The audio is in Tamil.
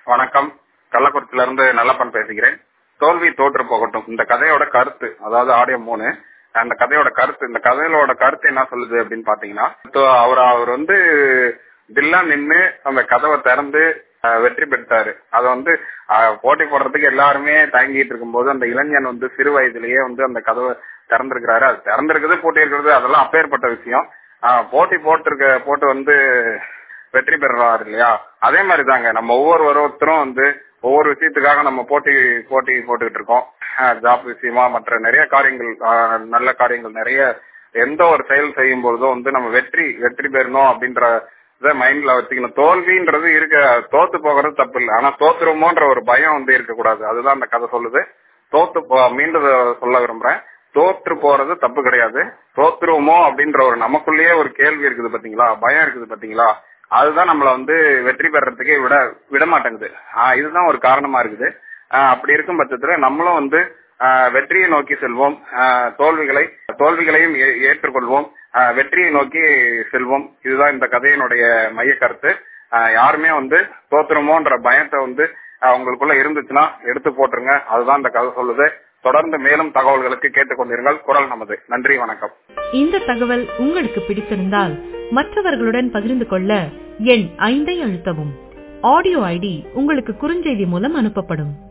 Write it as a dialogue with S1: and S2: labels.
S1: வணக்கம் கள்ளக்குறிச்சியில இருந்து நல்லப்பன் பேசுகிறேன் தோல்வி தோற்று போகட்டும் இந்த கதையோட கருத்து அதாவது ஆடியோ மூணு அந்த கதையோட கருத்து இந்த கதையோட கருத்து என்ன சொல்லுது அப்படின்னு பாத்தீங்கன்னா தோ- அவர் அவர் வந்து தில்லா நின்னு அந்த கதவை திறந்து அஹ், வெற்றி பெற்றாரு அதை வந்து அஹ், போட்டி போடுறதுக்கு எல்லாருமே தயங்கிட்டு இருக்கும்போது அந்த இளைஞன் வந்து சிறு வயதிலேயே வந்து அந்த கதவை திறந்திருக்கிறாரு அது திறந்திருக்குது போட்டி இருக்கிறது அதெல்லாம் அப்பேற்பட்ட விஷயம் அஹ், போட்டி போட்டிருக்க போட்டு வந்து வெற்றி பெறுறாரு இல்லையா அதே மாதிரி தாங்க நம்ம ஒவ்வொரு ஒருத்தரும் வந்து ஒவ்வொரு விஷயத்துக்காக நம்ம போட்டி போட்டி போட்டுக்கிட்டு இருக்கோம் ஜாப் விஷயமா மற்ற நிறைய காரியங்கள் ஆஹ், நல்ல காரியங்கள் நிறைய எந்த ஒரு செயல் செய்யும் பொழுதும் வந்து நம்ம வெற்றி வெற்றி பெறணும் அப்படின்ற இதை மைண்ட்ல வச்சுக்கணும் தோல்வின்றது இருக்க தோத்து போகிறது தப்பு இல்லை ஆனா தோத்துருமோன்ற ஒரு பயம் வந்து இருக்கக்கூடாது அதுதான் அந்த கதை சொல்லுது தோத்து போ- மீண்டும் இதை சொல்ல விரும்புறேன் தோற்று போறது தப்பு கிடையாது தோத்துருவோமோ அப்படின்ற ஒரு நமக்குள்ளேயே ஒரு கேள்வி இருக்குது பாத்தீங்களா பயம் இருக்குது பாத்தீங்களா அதுதான் நம்மள வந்து வெற்றி பெறறதுக்கே விட விட மாட்டேங்குது ஆஹ் இதுதான் ஒரு காரணமா இருக்குது ஆஹ் அப்படி இருக்கும் பட்சத்துல நம்மளும் வந்து ஆஹ் வெற்றியை நோக்கி செல்வோம் ஆஹ் தோல்விகளை தோல்விகளையும் ஏ- ஏற்றுக்கொள்வோம் ஆஹ் வெற்றியை நோக்கி செல்வோம் இதுதான் இந்த கதையினுடைய மைய கருத்து ஆஹ் யாருமே வந்து தோத்துருமோன்ற பயத்தை வந்து ஆஹ் உங்களுக்குள்ள இருந்துச்சுன்னா எடுத்து போட்டுருங்க அதுதான் இந்த கதை சொல்லுது தொடர்ந்து மேலும் தகவல்களுக்கு கேட்டுக்கொண்டிருங்கள் குரல் நமது நன்றி வணக்கம்
S2: இந்த தகவல் உங்களுக்கு பிடித்திருந்தால் மற்றவர்களுடன் பகிர்ந்து கொள்ள எண் ஐந்தை அழுத்தவும் ஆடியோ ஐடி உங்களுக்கு குறுஞ்செய்தி மூலம் அனுப்பப்படும்